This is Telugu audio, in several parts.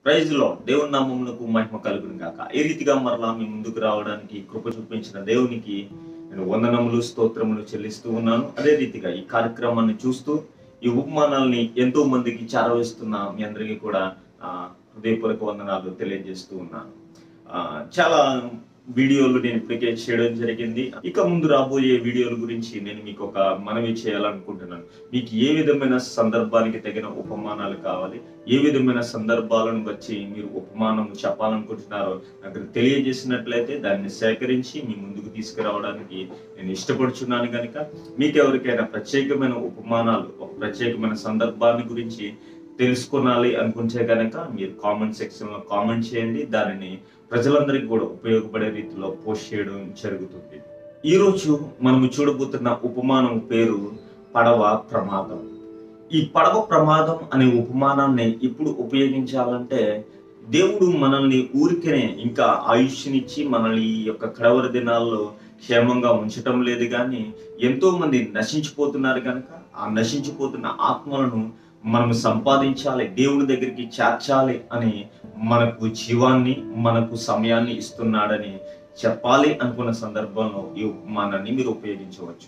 ప్రైజ్ లో దేవుని నామమునకు మహిమ కలుగును గాక ఈ రీతిగా మరలా మీ ముందుకు రావడానికి కృప చూపించిన దేవునికి నేను వందనములు స్తోత్రములు చెల్లిస్తూ ఉన్నాను అదే రీతిగా ఈ కార్యక్రమాన్ని చూస్తూ ఈ ఉపమానాల్ని ఎంతో మందికి చేరవేస్తున్న మీ అందరికీ కూడా ఆ, హృదయపూర్వక వందనాలు తెలియజేస్తూ ఉన్నాను ఆ, చాలా వీడియోలు నేను ఇప్పటికే చేయడం జరిగింది ఇక ముందు రాబోయే వీడియోల గురించి నేను మీకు ఒక మనవి చేయాలనుకుంటున్నాను మీకు ఏ విధమైన సందర్భానికి తగిన ఉపమానాలు కావాలి ఏ విధమైన సందర్భాలను వచ్చి మీరు ఉపమానం చెప్పాలనుకుంటున్నారో నాకు తెలియజేసినట్లయితే దాన్ని సేకరించి మీ ముందుకు తీసుకురావడానికి నేను ఇష్టపడుచున్నాను కనుక మీకు ఎవరికైనా ప్రత్యేకమైన ఉపమానాలు ఒక ప్రత్యేకమైన సందర్భాన్ని గురించి తెలుసుకోనాలి అనుకుంటే కనుక మీరు కామెంట్ సెక్షన్ లో కామెంట్ చేయండి దానిని ప్రజలందరికీ కూడా ఉపయోగపడే రీతిలో పోస్ట్ చేయడం జరుగుతుంది ఈ రోజు మనము చూడబోతున్న ఉపమానం పేరు పడవ ప్రమాదం ఈ పడవ ప్రమాదం అనే ఉపమానాన్ని ఇప్పుడు ఉపయోగించాలంటే దేవుడు మనల్ని ఊరికనే ఇంకా ఆయుష్నిచ్చి మనల్ని ఈ యొక్క కడవరి దినాల్లో క్షేమంగా ఉంచటం లేదు కానీ ఎంతో మంది నశించిపోతున్నారు కనుక ఆ నశించిపోతున్న ఆత్మలను మనం సంపాదించాలి దేవుని దగ్గరికి చేర్చాలి అని మనకు జీవాన్ని మనకు సమయాన్ని ఇస్తున్నాడని చెప్పాలి అనుకున్న సందర్భంలో ఈ ఉపమానాన్ని మీరు ఉపయోగించవచ్చు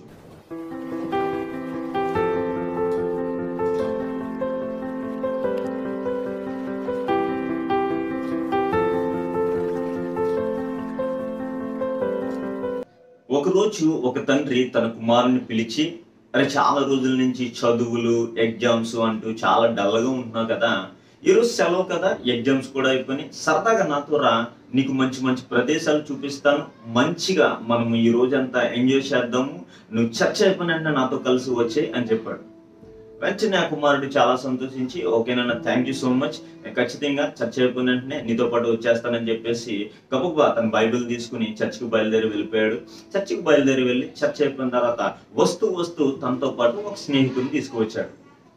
ఒకరోజు ఒక తండ్రి తన కుమారుని పిలిచి అరే చాలా రోజుల నుంచి చదువులు ఎగ్జామ్స్ అంటూ చాలా డల్గా ఉంటున్నావు కదా ఈరోజు సెలవు కదా ఎగ్జామ్స్ కూడా అయిపోయి సరదాగా నాతో రా నీకు మంచి మంచి ప్రదేశాలు చూపిస్తాను మంచిగా మనం ఈ రోజంతా ఎంజాయ్ చేద్దాము నువ్వు చర్చ అయిపోయిన నాతో కలిసి వచ్చే అని చెప్పాడు వెంటనే ఆ కుమారుడు చాలా సంతోషించి ఓకేనన్న థ్యాంక్ యూ సో మచ్ నేను ఖచ్చితంగా చర్చ అయిపోయిన వెంటనే నీతో పాటు వచ్చేస్తానని చెప్పేసి గబగబా అతను బైబిల్ తీసుకుని చర్చికి బయలుదేరి వెళ్ళిపోయాడు చర్చికి బయలుదేరి వెళ్ళి చర్చ అయిపోయిన తర్వాత వస్తూ వస్తూ తనతో పాటు ఒక స్నేహితుని తీసుకువచ్చాడు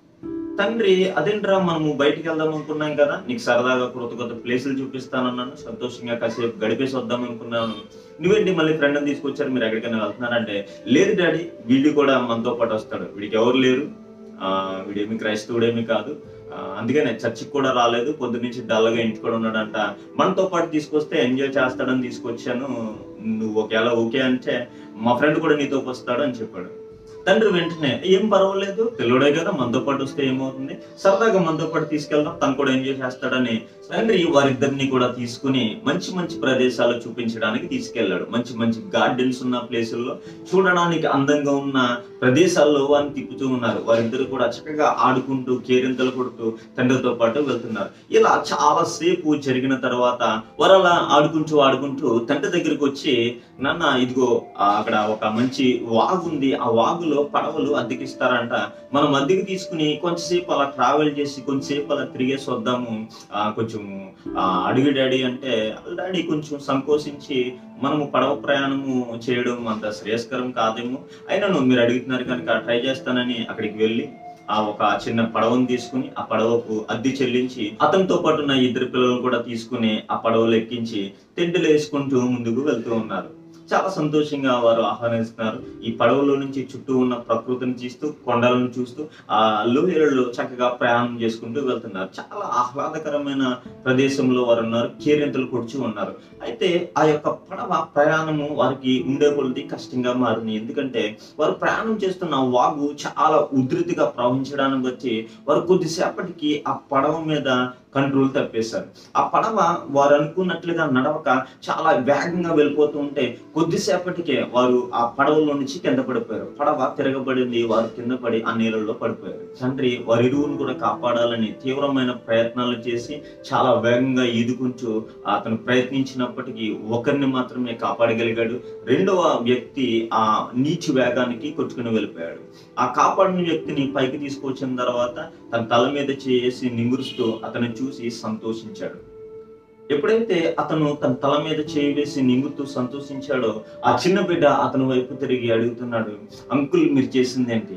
తండ్రి అదేంట్రా మనము బయటికి వెళ్దాం అనుకున్నాం కదా నీకు సరదాగా కొత్త కొత్త ప్లేసులు చూపిస్తానన్నాను సంతోషంగా కాసేపు గడిపేసి వద్దాం అనుకున్నాను నువ్వేంటి మళ్ళీ ఫ్రెండ్ తీసుకొచ్చారు మీరు ఎక్కడికైనా వెళ్తున్నారంటే లేదు డాడీ వీడి కూడా మనతో పాటు వస్తాడు వీడికి ఎవరు లేరు ఆ వీడేమి క్రైస్తవుడేమి కాదు ఆ, అందుకనే చర్చికి కూడా రాలేదు పొద్దు నుంచి డల్గా ఇంటి కూడా ఉన్నాడంట మనతో పాటు తీసుకొస్తే ఎంజాయ్ చేస్తాడని తీసుకొచ్చాను నువ్వు ఒకవేళ ఓకే అంటే మా ఫ్రెండ్ కూడా నీతో వస్తాడు అని చెప్పాడు తండ్రి వెంటనే ఏం పర్వాలేదు పిల్లడే కదా మనతో పాటు వస్తే ఏమవుతుంది సరదాగా మనతో పాటు తీసుకెళ్దాం తను కూడా ఎంజాయ్ చేస్తాడని తండ్రి వారిద్దరిని కూడా తీసుకుని మంచి మంచి ప్రదేశాలు చూపించడానికి తీసుకెళ్లాడు మంచి మంచి గార్డెన్స్ ఉన్న ప్లేసుల్లో చూడడానికి అందంగా ఉన్న ప్రదేశాల్లో వారిని తిప్పుతూ ఉన్నారు వారిద్దరు కూడా చక్కగా ఆడుకుంటూ కేరింతలు కొడుతూ తండ్రితో పాటు వెళ్తున్నారు ఇలా చాలా సేపు జరిగిన తర్వాత వారు అలా ఆడుకుంటూ ఆడుకుంటూ తండ్రి దగ్గరికి వచ్చి నాన్న ఇదిగో ఆ, అక్కడ ఒక మంచి వాగు ఉంది ఆ వాగులో పడవలు అద్దెకిస్తారంట మనం అద్దెకి తీసుకుని కొంచెంసేపు అలా ట్రావెల్ చేసి కొంచెంసేపు అలా తిరిగేసి వద్దాము ఆ, కొంచెం ఆ, అడుగు డాడీ అంటే డాడీ కొంచెం సంకోచించి మనము పడవ ప్రయాణము చేయడం అంత శ్రేయస్కరం కాదేమో అయినా మీరు అడుగుతున్నారు కనుక ట్రై చేస్తానని అక్కడికి వెళ్ళి ఆ ఒక చిన్న పడవను తీసుకుని ఆ పడవకు అద్దె చెల్లించి అతనితో పాటు ఉన్న ఇద్దరు పిల్లలను కూడా తీసుకుని ఆ పడవలు ఎక్కించి టెంటులు వేసుకుంటూ ముందుకు వెళ్తూ ఉన్నారు చాలా సంతోషంగా వారు ఆహ్వానిస్తున్నారు ఈ పడవలో నుంచి చుట్టూ ఉన్న ప్రకృతిని చూస్తూ కొండలను చూస్తూ ఆ లోయలలో చక్కగా ప్రయాణం చేసుకుంటూ వెళ్తున్నారు చాలా ఆహ్లాదకరమైన ప్రదేశంలో వారు ఉన్నారు కేరింతలు కొడుచు ఉన్నారు అయితే ఆ యొక్క పడవ ప్రయాణము వారికి ఉండే కొలది కష్టంగా మారింది ఎందుకంటే వారు ప్రయాణం చేస్తున్న వాగు చాలా ఉధృతిగా ప్రవహించడానికి వచ్చి వారు కొద్దిసేపటికి ఆ పడవ మీద కంట్రోల్ తప్పేశారు ఆ పడవ వారు అనుకున్నట్లుగా నడవక చాలా వేగంగా వెళ్ళిపోతూ ఉంటే కొద్దిసేపటికే వారు ఆ పడవలో నుంచి కింద పడిపోయారు పడవ తిరగబడింది వారు కింద పడి ఆ నీళ్ళలో పడిపోయారు తండ్రి వారి ఇరువును కూడా కాపాడాలని తీవ్రమైన ప్రయత్నాలు చేసి చాలా వేగంగా ఈదుకుంటూ అతను ప్రయత్నించినప్పటికీ ఒకరిని మాత్రమే కాపాడగలిగాడు రెండవ వ్యక్తి ఆ నీచు వేగానికి కొట్టుకుని వెళ్ళిపోయాడు ఆ కాపాడిన వ్యక్తిని పైకి తీసుకొచ్చిన తర్వాత తన తల మీద చేసి నిమురుస్తూ అతను చూసి సంతోషించాడు ఎప్పుడైతే అతను తన తల మీద చేయి వేసి నింగుతూ సంతోషించాడో ఆ చిన్న బిడ్డ అతని వైపు తిరిగి అడుగుతున్నాడు అంకుల్ మీరు చేసింది ఏంటి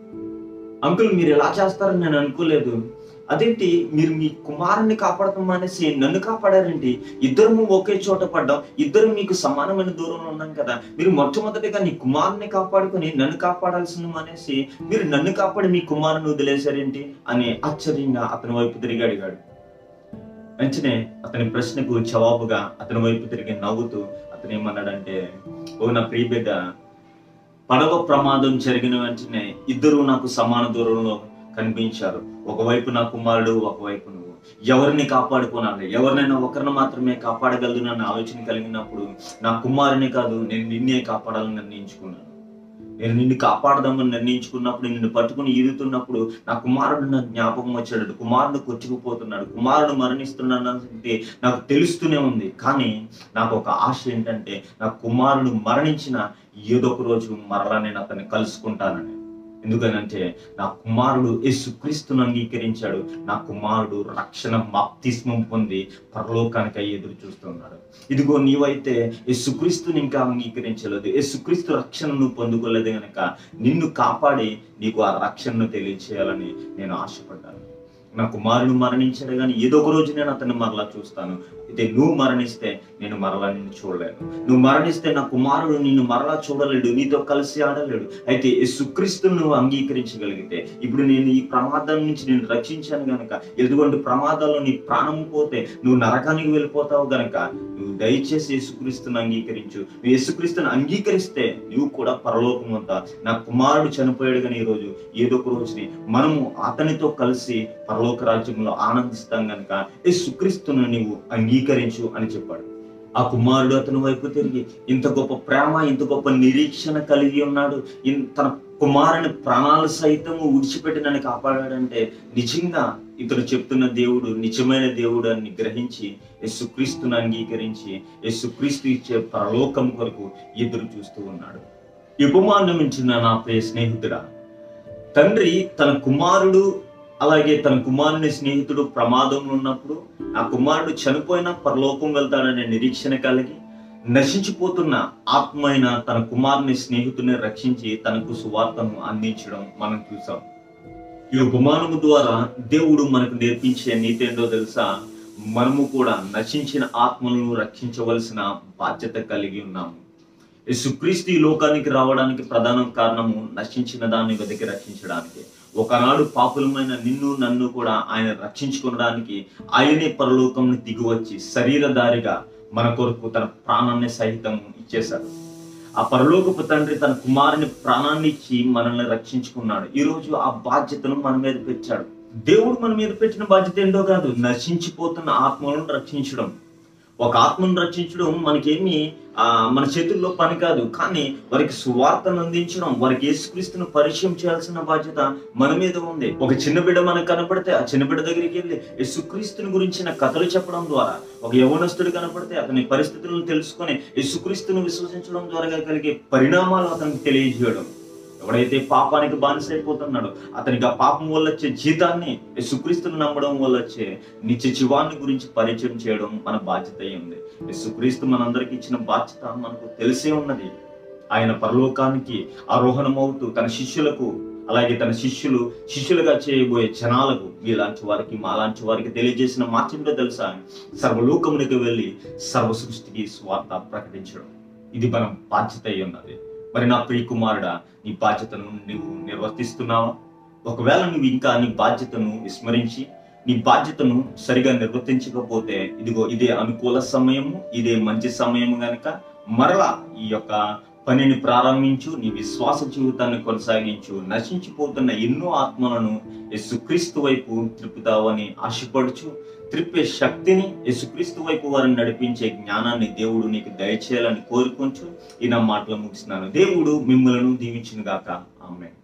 అంకుల్ మీరు ఎలా చేస్తారని నేను అనుకోలేదు అదేంటి మీరు మీ కుమారుని కాపాడటం మానేసి నన్ను కాపాడారేంటి ఇద్దరము ఒకే చోట పడ్డాం ఇద్దరు మీకు సమానమైన దూరంలో ఉన్నాం కదా మీరు మొట్టమొదటిగా నీ కుమారుని కాపాడుకొని నన్ను కాపాడాల్సింది మానేసి మీరు నన్ను కాపాడి మీ కుమారుని వదిలేశారేంటి అని ఆశ్చర్యంగా అతని వైపు తిరిగి అడిగాడు వెంటనే అతని ప్రశ్నకు జవాబుగా అతని వైపు తిరిగి నవ్వుతూ అతను ఏమన్నాడంటే ఓ నా ప్రియ బిడ్డ పడవ ప్రమాదం జరిగిన వెంటనే ఇద్దరు నాకు సమాన దూరంలో కనిపించారు ఒకవైపు నా కుమారుడు ఒకవైపు నువ్వు ఎవరిని కాపాడుకోనాలి ఎవరినైనా ఒకరిని మాత్రమే కాపాడగలదు అన్న ఆలోచన కలిగినప్పుడు నా కుమారుని కాదు నేను నిన్నే కాపాడాలని నిర్ణయించుకున్నాను నేను నిన్ను కాపాడదామని నిర్ణయించుకున్నప్పుడు నిన్ను పట్టుకుని ఈదుతున్నప్పుడు నా కుమారుడు నా జ్ఞాపకం వచ్చాడు కుమారుడు కొట్టుకుపోతున్నాడు కుమారుడు మరణిస్తున్నాడు అంటే నాకు తెలుస్తూనే ఉంది కానీ నాకు ఒక ఆశ ఏంటంటే నా కుమారుడు మరణించిన ఏదో ఒక రోజు మరలా నేను అతన్ని కలుసుకుంటానని ఎందుకనంటే నా కుమారుడు యేసుక్రీస్తును అంగీకరించాడు నా కుమారుడు రక్షణ బాప్తిస్మం పొంది పరలోకానికి ఎదురు చూస్తున్నాడు ఇదిగో నీవైతే యేసుక్రీస్తుని ఇంకా అంగీకరించలేదు యేసుక్రీస్తు రక్షణను పొందుకోలేదు గనక నిన్ను కాపాడి నీకు ఆ రక్షణను తెలియచేయాలని నేను ఆశపడ్డాను నా కుమారుడు మరణించాడు కానీ ఏదో ఒక రోజు నేను అతన్ని మరలా చూస్తాను అయితే నువ్వు మరణిస్తే నేను మరలా నిన్ను చూడలేను నువ్వు మరణిస్తే నా కుమారుడు నిన్ను మరలా చూడలేడు నీతో కలిసి ఆడలేడు అయితే యేసుక్రీస్తును నువ్వు అంగీకరించగలిగితే ఇప్పుడు నేను ఈ ప్రమాదం నుంచి నేను రక్షించాను గనక ఎటువంటి ప్రమాదాల్లో నీ ప్రాణం పోతే నువ్వు నరకానికి వెళ్ళిపోతావు గనక నువ్వు దయచేసి యేసుక్రీస్తును అంగీకరించు నువ్వు యేసుక్రీస్తును అంగీకరిస్తే నువ్వు కూడా పరలోకం వద్ద నా కుమారుడు చనిపోయాడు కానీ ఈ రోజు ఏదో ఒక రోజుని మనము అతనితో కలిసి పరలోక రాజ్యంలో ఆనందిస్తాం గనక యేసుక్రీస్తును నీవు అంగీకరించు అని చెప్పాడు ఆ కుమారుడు అతని వైపు తిరిగి ఇంత గొప్ప ప్రేమ ఇంత గొప్ప నిరీక్షణ కలిగి ఉన్నాడు ఇన్- తన కుమారుని ప్రాణాలు సైతము విడిచిపెట్టి నన్ను కాపాడాడంటే నిజంగా ఇతడు చెప్తున్న దేవుడు నిజమైన దేవుడు అని గ్రహించి యేసుక్రీస్తును అంగీకరించి యేసుక్రీస్తు ఇచ్చే పరలోకం కొరకు ఎదురు చూస్తూ ఉన్నాడు ఈ ఉపమానం ఇచ్చిన నా ప్రియ స్నేహితుడా తండ్రి తన కుమారుడు అలాగే తన కుమారుని స్నేహితుడు ప్రమాదంలో ఉన్నప్పుడు ఆ కుమారుడు చనిపోయినా పరలోకం వెళ్తాడనే నిరీక్షణ కలిగి నశించిపోతున్న ఆత్మైన తన కుమారుని స్నేహితుడిని రక్షించి తనకు సువార్తను అందించడం మనం చూసాం ఈ ఉపమానము ద్వారా దేవుడు మనకు నేర్పించే నీతి ఏంటో తెలుసా మనము కూడా నశించిన ఆత్మలను రక్షించవలసిన బాధ్యత కలిగి ఉన్నాము యేసుక్రీస్తు ఈ లోకానికి రావడానికి ప్రధాన కారణము నశించిన దాన్ని వెతికి రక్షించడానికి ఒకనాడు పాపులమైన నిన్ను నన్ను కూడా ఆయన రక్షించుకోవడానికి ఆయనే పరలోకం దిగివచ్చి శరీరధారిగా మన కొరకు తన ప్రాణాన్ని సహితం ఇచ్చేశాడు ఆ పరలోకపు తండ్రి తన కుమారుని ప్రాణాన్ని ఇచ్చి మనల్ని రక్షించుకున్నాడు ఈ రోజు ఆ బాధ్యతను మన మీద పెట్టాడు దేవుడు మన మీద పెట్టిన బాధ్యత ఏంటో కాదు నశించిపోతున్న ఆత్మలను రక్షించడం ఒక ఆత్మను రక్షించడం మనకేమి ఆ మన చేతుల్లో పని కాదు కానీ వారికి సువార్తను అందించడం వారికి యేసుక్రీస్తును పరిచయం చేయాల్సిన బాధ్యత మన మీద ఉంది ఒక చిన్న బిడ్డ మనకు కనపడితే ఆ చిన్న బిడ్డ దగ్గరికి వెళ్ళి యేసుక్రీస్తుని గురించిన కథలు చెప్పడం ద్వారా ఒక యవనస్తుడు కనపడితే అతని పరిస్థితులను తెలుసుకొని యేసుక్రీస్తును విశ్వసించడం ద్వారా కలిగే పరిణామాలు అతనికి తెలియజేయడం ఎవడైతే పాపానికి బానిసైపోతున్నాడో అతనికి ఆ పాపం వల్ల వచ్చే జీతాన్ని యేసుక్రీస్తును నమ్మడం వల్ల వచ్చే నిత్య జీవాన్ని గురించి పరిచయం చేయడం మన బాధ్యత అయి ఉంది యేసుక్రీస్తు మనందరికి ఇచ్చిన బాధ్యత మనకు తెలిసే ఉన్నది ఆయన పరలోకానికి ఆరోహణమవుతూ తన శిష్యులకు అలాగే తన శిష్యులు శిష్యులుగా చేయబోయే జనాలకు మీలాంటి వారికి మాలాంటి వారికి తెలియజేసిన మాటంటో తెలుసా సర్వలోకమునికి వెళ్ళి సర్వ సృష్టికి స్వార్థ ప్రకటించడం ఇది మన బాధ్యత అయి ఉన్నది మరి నా ప్రియ కుమారుడా నీ బాధ్యతను నువ్వు నిర్వర్తిస్తున్నావా ఒకవేళ నువ్వు ఇంకా నీ బాధ్యతను విస్మరించి నీ బాధ్యతను సరిగా నిర్వర్తించకపోతే ఇదిగో ఇదే అనుకూల సమయము ఇదే మంచి సమయము గనుక మరలా ఈ యొక్క పనిని ప్రారంభించు నీ విశ్వాస జీవితాన్ని కొనసాగించు నశించిపోతున్న ఎన్నో ఆత్మలను యేసుక్రీస్తు వైపు త్రిప్పుతావని ఆశపడుచు త్రిప్పే శక్తిని యేసుక్రీస్తు వైపు వారిని నడిపించే జ్ఞానాన్ని దేవుడు నీకు దయచేయాలని కోరుకొంచు ఈ నా మాటలు ముగిస్తున్నాను దేవుడు మిమ్మలను దీవించును గాక ఆమె